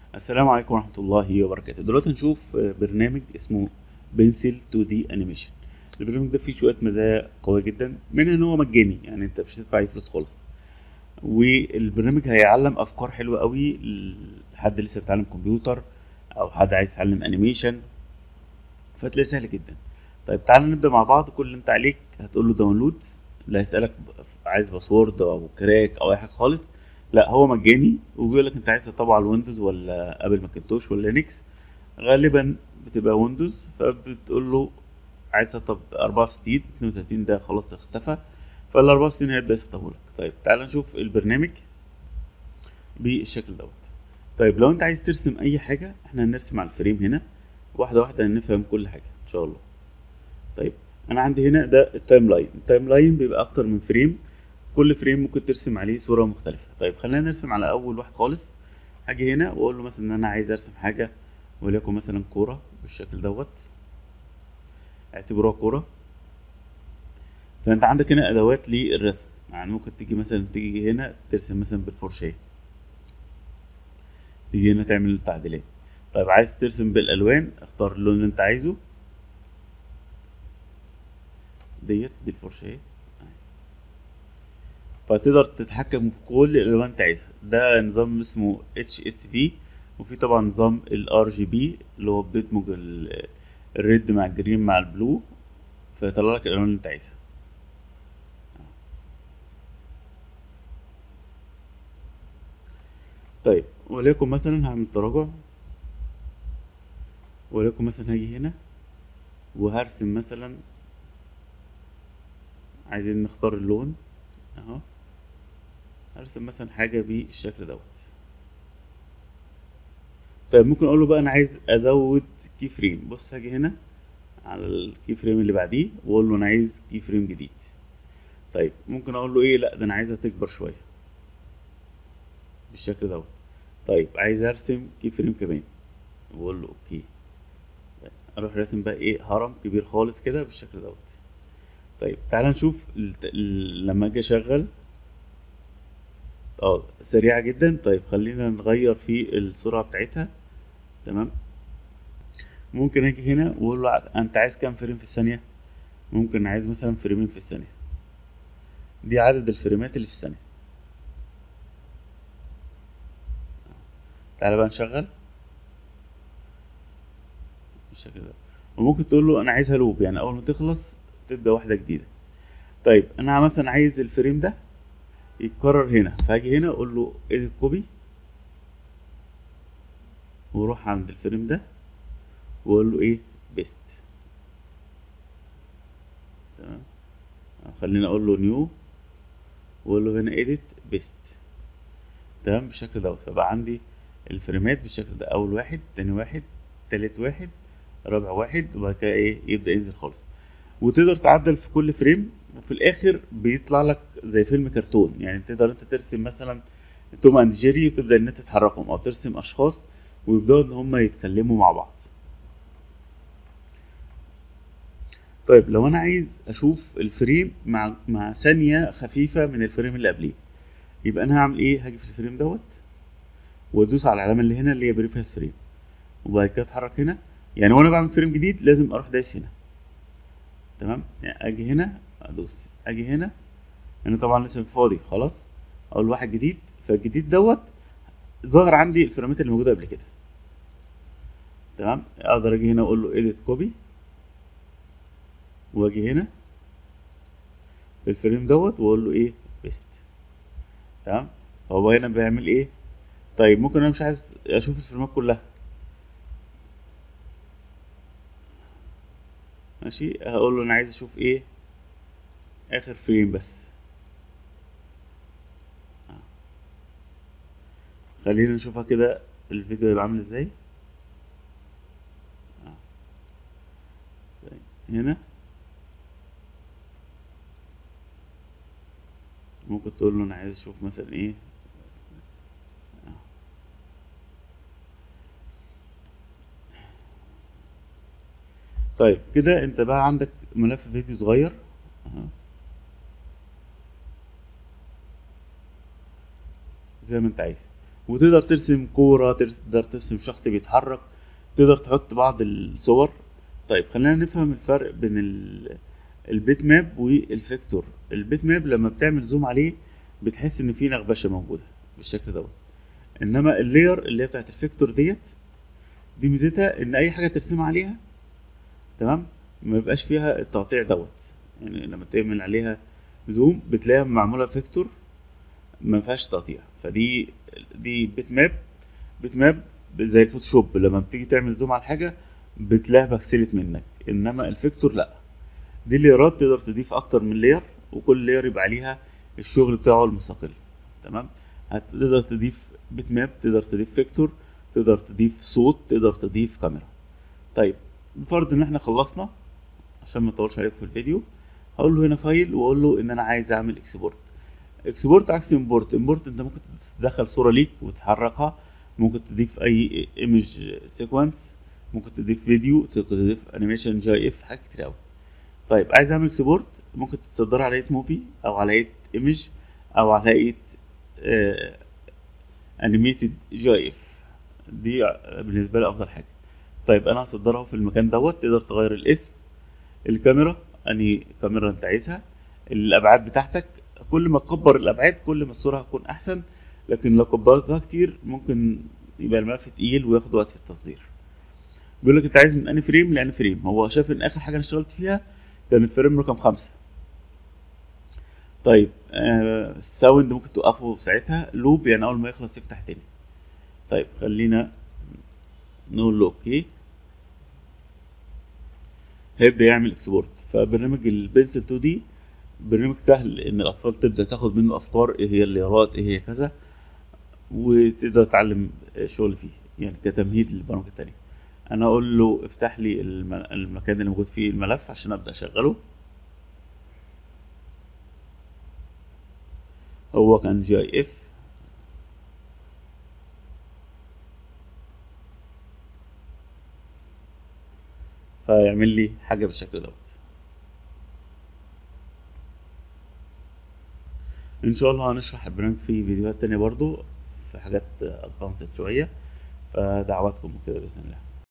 السلام عليكم ورحمة الله وبركاته دلوقتي هنشوف برنامج اسمه بنسل 2 دي انيميشن البرنامج ده فيه شوية مزايا قوية جدا منها ان هو مجاني يعني انت مش هتدفع اي فلوس خالص والبرنامج هيعلم افكار حلوة قوي لحد لسه بيتعلم كمبيوتر او حد عايز يتعلم انيميشن فتلاقيه سهل جدا طيب تعالى نبدأ مع بعض كل اللي انت عليك هتقول له داونلود لا هيسألك عايز باسورد او كراك او اي حاجة خالص لا هو مجاني وبيقول لك انت عايز تطبع على الويندوز ولا ابل ماكنتوش ولا لينكس غالبا بتبقى ويندوز فبتقول له عايز تطب 64 32 ده خلاص اختفى فال 64 هيبدا يسطبه لك طيب تعال نشوف البرنامج بالشكل دوت طيب لو انت عايز ترسم اي حاجه احنا هنرسم على الفريم هنا واحده واحده هنفهم كل حاجه ان شاء الله طيب انا عندي هنا ده التايم لاين التايم لاين بيبقى اكتر من فريم كل فريم ممكن ترسم عليه صورة مختلفة طيب خلينا نرسم على أول واحد خالص هاجي هنا وأقول له مثلا إن أنا عايز أرسم حاجة وليكن مثلا كورة بالشكل دوت اعتبروها كورة فأنت عندك هنا أدوات للرسم يعني ممكن تيجي مثلا تيجي هنا ترسم مثلا بالفرشاة تيجي هنا تعمل تعديلات طيب عايز ترسم بالألوان اختار اللون اللي أنت عايزه ديت دي الفرشاة فتقدر تتحكم في كل الالوان انت عايزها ده نظام اسمه اتش اس في وفي طبعا نظام الار جي بي اللي هو بيدمج الريد مع الجرين مع البلو فيطلع لك الالوان اللي انت عايزها طيب وليكن مثلا هعمل تراجع وليكن مثلا هاجي هنا وهرسم مثلا عايزين نختار اللون اهو هرسم مثلا حاجة بالشكل دوت طيب ممكن اقول له بقى انا عايز ازود كي فريم بص هاجي هنا على الكي فريم اللي بعديه واقول له انا عايز كي فريم جديد طيب ممكن اقول له ايه لا ده انا عايزها تكبر شوية بالشكل دوت طيب عايز ارسم كي فريم كمان واقول له اوكي اروح راسم بقى ايه هرم كبير خالص كده بالشكل دوت طيب تعال نشوف الت... لما اجي اشغل اه سريعة جدا طيب خلينا نغير في السرعة بتاعتها تمام ممكن اجي هنا واقول له انت عايز كام فريم في الثانية ممكن عايز مثلا فريمين في الثانية دي عدد الفريمات اللي في الثانية تعالى بقى نشغل بالشكل ده وممكن تقول له انا عايزها لوب يعني اول ما تخلص تبدا واحده جديده طيب انا مثلا عايز الفريم ده يتكرر هنا فهاجي هنا اقول له ايديت كوبي واروح عند الفريم ده واقول له ايه بيست تمام خلينا اقول له نيو واقول له هنا ايديت بيست تمام بالشكل دوت فبقى عندي الفريمات بالشكل ده اول واحد تاني واحد تالت واحد رابع واحد وبعد كده ايه يبدا ينزل خالص وتقدر تعدل في كل فريم وفي الاخر بيطلع لك زي فيلم كرتون يعني تقدر انت ترسم مثلا توم اند جيري وتبدا ان انت تحركهم او ترسم اشخاص ويبداوا ان هم يتكلموا مع بعض طيب لو انا عايز اشوف الفريم مع مع ثانيه خفيفه من الفريم اللي قبليه يبقى انا هعمل ايه هاجي في الفريم دوت وادوس على العلامه اللي هنا اللي هي بريفيس فريم وبعد كده اتحرك هنا يعني وانا بعمل فريم جديد لازم اروح دايس هنا تمام يعني اجي هنا ادوس اجي هنا انا طبعا لسه فاضي خلاص اقول واحد جديد فالجديد دوت ظهر عندي الفريمات اللي موجوده قبل كده تمام اقدر اجي هنا اقول له edit كوبي واجي هنا في الفريم دوت واقول له ايه بيست تمام فهو هنا بيعمل ايه طيب ممكن انا مش عايز اشوف الفريمات كلها ماشي هقول له انا عايز اشوف ايه اخر فريم بس خلينا نشوفها كده الفيديو هيبقى عامل ازاي هنا ممكن تقول له انا عايز اشوف مثلا ايه طيب كده انت بقى عندك ملف فيديو صغير اهو زي ما انت عايز وتقدر ترسم كورة تقدر ترسم شخص بيتحرك تقدر تحط بعض الصور طيب خلينا نفهم الفرق بين ال- البيت ماب والفيكتور البيت ماب لما بتعمل زوم عليه بتحس ان في نغبشة موجودة بالشكل دوت انما اللاير اللي هي بتاعت الفيكتور ديت دي ميزتها ان اي حاجة ترسمها عليها تمام ما يبقاش فيها التقطيع دوت يعني لما تعمل عليها زوم بتلاقيها معمولة فيكتور ما فيهاش تقطيع فدي دي بيت ماب بيت ماب زي الفوتوشوب لما بتيجي تعمل زوم على الحاجة بتلاقيها بكسلت منك انما الفيكتور لا دي الليرات تقدر تضيف اكتر من لير وكل لير يبقى عليها الشغل بتاعه المستقل تمام هتقدر تضيف بيت ماب تقدر تضيف فيكتور تقدر تضيف صوت تقدر تضيف كاميرا طيب بفرض ان احنا خلصنا عشان ما اطولش عليكم في الفيديو هقول له هنا فايل واقول له ان انا عايز اعمل اكسبورت اكسبورت عكس امبورت امبورت انت ممكن تدخل صوره ليك وتحركها ممكن تضيف اي ايمج سيكونس ممكن تضيف فيديو ممكن تضيف انيميشن جي اف حاجات كتير قوي طيب عايز اعمل اكسبورت ممكن تصدرها على هيئه موفي او على هيئه ايمج او على هيئه انيميتد جي اف دي بالنسبه لي افضل حاجه طيب انا هصدرها في المكان دوت تقدر تغير الاسم الكاميرا انهي كاميرا انت عايزها الابعاد بتاعتك كل ما تكبر الابعاد كل ما الصوره هتكون احسن لكن لو كبرتها كتير ممكن يبقى الملف تقيل وياخد وقت في التصدير بيقول لك انت عايز من انهي فريم لانهي فريم هو شاف ان اخر حاجه انا اشتغلت فيها كان الفريم رقم خمسة طيب آه الساوند ممكن توقفه في ساعتها لوب يعني اول ما يخلص يفتح تاني طيب خلينا نقول له اوكي هيبدا يعمل اكسبورت فبرنامج البنسل 2 دي برنامج سهل ان الاطفال تبدا تاخد منه افكار ايه هي الليارات ايه هي كذا وتقدر تتعلم شغل فيه يعني كتمهيد للبرامج التانية انا اقول له افتح لي الم- المكان اللي موجود فيه الملف عشان ابدا اشغله هو كان جي اي اف فيعمل لي حاجه بالشكل دوت ان شاء الله هنشرح البرنامج في فيديوهات تانية برضو في حاجات ادفانسد شويه فدعواتكم كده باذن الله